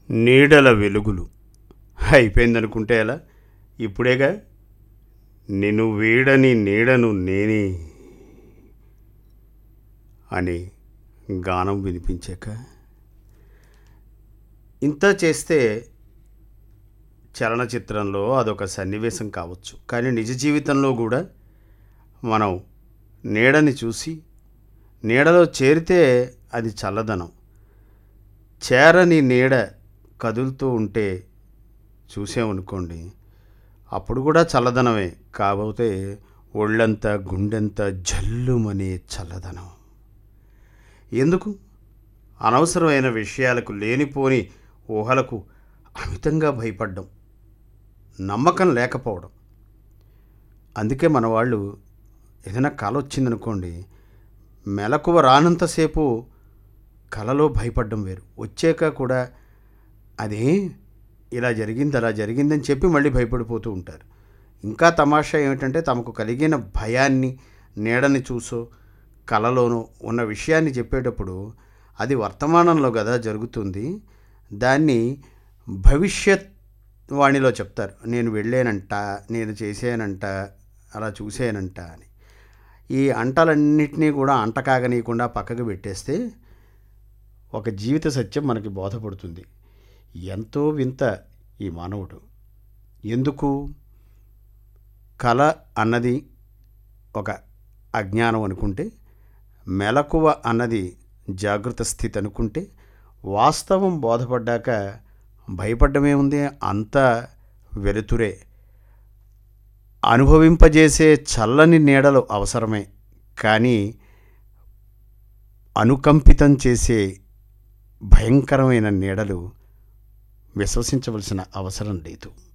నీడల వెలుగులు అయిపోయిందనుకుంటే ఎలా ఇప్పుడేగా నిన్ను వీడని నీడను నేనే అని గానం వినిపించాక ఇంత చేస్తే చలనచిత్రంలో అదొక సన్నివేశం కావచ్చు కానీ నిజ జీవితంలో కూడా మనం నీడని చూసి నీడలో చేరితే అది చల్లదనం చేరని నీడ కదులుతూ ఉంటే చూసామనుకోండి అప్పుడు కూడా చల్లదనమే కాకపోతే ఒళ్ళంతా గుండెంతా జల్లుమనే చల్లదనం ఎందుకు అనవసరమైన విషయాలకు లేనిపోని ఊహలకు అమితంగా భయపడ్డం నమ్మకం లేకపోవడం అందుకే మన వాళ్ళు ఏదైనా కళ వచ్చిందనుకోండి మెలకువ రానంతసేపు కలలో భయపడడం వేరు వచ్చాక కూడా అదే ఇలా జరిగింది అలా జరిగిందని చెప్పి మళ్ళీ భయపడిపోతూ ఉంటారు ఇంకా తమాషా ఏమిటంటే తమకు కలిగిన భయాన్ని నీడని చూసో కలలోనో ఉన్న విషయాన్ని చెప్పేటప్పుడు అది వర్తమానంలో కదా జరుగుతుంది దాన్ని భవిష్యత్ వాణిలో చెప్తారు నేను వెళ్ళానంట నేను చేశానంట అలా చూశానంట అని ఈ అంటలన్నింటినీ కూడా అంట కాగనీయకుండా పక్కకు పెట్టేస్తే ఒక జీవిత సత్యం మనకి బోధపడుతుంది ఎంతో వింత ఈ మానవుడు ఎందుకు కళ అన్నది ఒక అజ్ఞానం అనుకుంటే మెలకువ అన్నది జాగృత స్థితి అనుకుంటే వాస్తవం బోధపడ్డాక భయపడ్డమే ఉంది అంతా వెలుతురే అనుభవింపజేసే చల్లని నీడలు అవసరమే కానీ అనుకంపితం చేసే భయంకరమైన నీడలు విశ్వసించవలసిన అవసరం లేదు